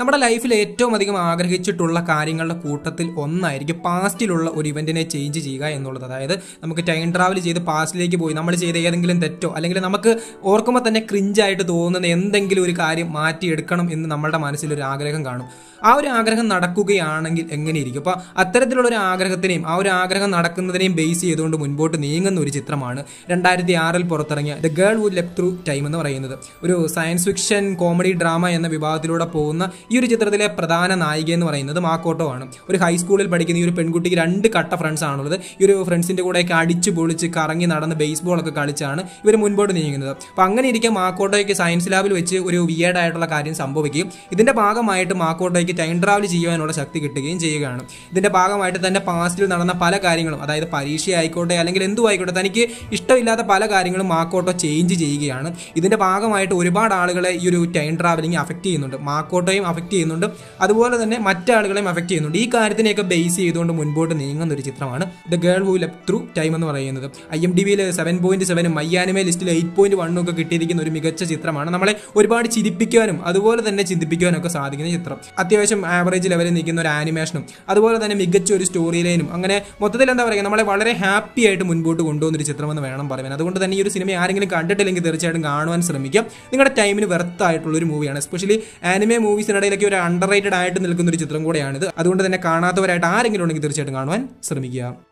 നമ്മുടെ ലൈഫിൽ ഏറ്റവും അധികം ആഗ്രഹിച്ചിട്ടുള്ള കാര്യങ്ങളുടെ കൂട്ടത്തിൽ ഒന്നായിരിക്കും പാസ്റ്റിലുള്ള ഒരു ഇവന്റിനെ ചേഞ്ച് ചെയ്യുക എന്നുള്ളത് അതായത് നമുക്ക് ടൈം ട്രാവൽ ചെയ്ത് പാസ്റ്റിലേക്ക് പോയി നമ്മൾ ചെയ്ത ഏതെങ്കിലും തെറ്റോ അല്ലെങ്കിൽ നമുക്ക് ഓർക്കുമ്പോൾ തന്നെ ക്രിഞ്ചായിട്ട് തോന്നുന്ന എന്തെങ്കിലും ഒരു കാര്യം മാറ്റിയെടുക്കണം എന്ന് നമ്മളുടെ മനസ്സിലൊരു ആഗ്രഹം കാണും ആ ഒരു ആഗ്രഹം നടക്കുകയാണെങ്കിൽ എങ്ങനെയിരിക്കും അപ്പോൾ അത്തരത്തിലുള്ള ഒരു ആഗ്രഹത്തിനെയും ആ ഒരു ആഗ്രഹം നടക്കുന്നതിനെയും ബേസ് ചെയ്തുകൊണ്ട് മുൻപോട്ട് നീങ്ങുന്ന ഒരു ചിത്രമാണ് രണ്ടായിരത്തി ആറിൽ പുറത്തിറങ്ങിയ the girl who leapt through time എന്ന് പറയുന്നത് ഒരു സയൻസ് ഫിക്ഷൻ കോമഡി ഡ്രാമ എന്ന വിഭാഗത്തിലൂടെ പോകുന്ന ഈ ഒരു ചിത്രത്തിലെ പ്രധാന നായിക എന്ന് പറയുന്നത് മാക്കോട്ടോ ആണ് ഒരു ഹൈസ്കൂളിൽ പഠിക്കുന്ന ഈ ഒരു പെൺകുട്ടിക്ക് രണ്ട് കട്ട ഫ്രണ്ട്സ് ആണുള്ളത് ഈ ഒരു ഫ്രണ്ട്സിന്റെ കൂടെയൊക്കെ അടിച്ചു പൊളിച്ച് കറങ്ങി നടന്ന് ബേസ്ബോൾ ഒക്കെ കളിച്ചാണ് ഇവർ മുൻപോട്ട് നീങ്ങുന്നത് അപ്പോൾ അങ്ങനെ ഇരിക്കെ മാക്കോട്ടോയ്ക്ക് സയൻസ് ലാബിൽ വെച്ച് ഒരു വിയേഡ് ആയിട്ടുള്ള കാര്യം സംഭവിക്കുകയും ഇതിന്റെ ഭാഗമായിട്ട് മാക്കോട്ടോയ്ക്ക് ടൈം ട്രാവൽ ചെയ്യാനുള്ള ശക്തി കിട്ടുകയും ചെയ്യുകയാണ് ഇതിന്റെ ഭാഗമായിട്ട് തന്നെ പാസ്റ്റിൽ നടന്ന പല കാര്യങ്ങളും അതായത് പരീക്ഷ ആയിക്കോട്ടെ അല്ലെങ്കിൽ എന്തു ആയിക്കോട്ടെ തനിക്ക് ഇഷ്ടമില്ലാത്ത പല കാര്യങ്ങളും മാക്കോട്ടോ ചേഞ്ച് ചെയ്യുകയാണ് ഇതിന്റെ ഭാഗമായിട്ട് ഒരുപാട് ആളുകളെ ഈ ഒരു ടൈം ട്രാവലിംഗ് അഫക്ട് ചെയ്യുന്നുണ്ട് മാക്കോട്ടോയും അഫക്ട് ചെയ്യുന്നുണ്ട് അതുപോലെ തന്നെ മറ്റാളുകളെയും അഫക്ട് ചെയ്യുന്നുണ്ട് ഈ കാര്യത്തിനെയൊക്കെ ബേസ് ചെയ്തുകൊണ്ട് മുൻപോട്ട് നീങ്ങുന്ന ഒരു ചിത്രമാണ് the girl who leapt through time എന്ന് പറയുന്നത് ഐ എം ഡി വിയിൽ സെവൻ പോയിന്റ് സെവനും മയ്യാനിമേ ലിസ്റ്റിൽ എയ്റ്റ് പോയിന്റ് വണ്ണും ഒക്കെ കിട്ടിയിരിക്കുന്ന ഒരു മികച്ച ചിത്രമാണ് നമ്മളെ ഒരുപാട് ചിരിപ്പിക്കാനും അതുപോലെ തന്നെ ചിന്തിപ്പിക്കാനും ഒക്കെ സാധിക്കുന്ന ചിത്രം അത്യാവശ്യം ആവറേജ് ലെവലിൽ നിൽക്കുന്ന ഒരു ആനിമേഷനും അതുപോലെ തന്നെ മികച്ച ഒരു സ്റ്റോറി ലൈനും അങ്ങനെ മൊത്തത്തിൽ എന്താ പറയുക നമ്മളെ വളരെ ഹാപ്പി ആയിട്ട് മുൻപോട്ട് കൊണ്ടുപോകുന്ന ഒരു ചിത്രമെന്ന് വേണം പറയാൻ അതുകൊണ്ട് തന്നെ ഈ ഒരു സിനിമ ആരെങ്കിലും കണ്ടിട്ടില്ലെങ്കിൽ തീർച്ചയായിട്ടും കാണുവാൻ ശ്രമിക്കാം നിങ്ങളുടെ ടൈമിന് വെർത്ത് ആയിട്ടുള്ള ഒരു മൂവിയാണ് എസ്പെഷ്യലി ആനിമേ മൂവീസിനിടയിലൊക്കെ ഒരു അണ്ടർ റേറ്റഡ് ആയിട്ട് നിൽക്കുന്ന ഒരു ചിത്രം കൂടെയാണിത് അതുകൊണ്ട് തന്നെ കാണാത്തവരായിട്ട് ആരെങ്കിലും ഉണ്ടെങ്കിൽ തീർച്ചയായിട്ടും കാണുവാൻ ശ്രമിക്കുക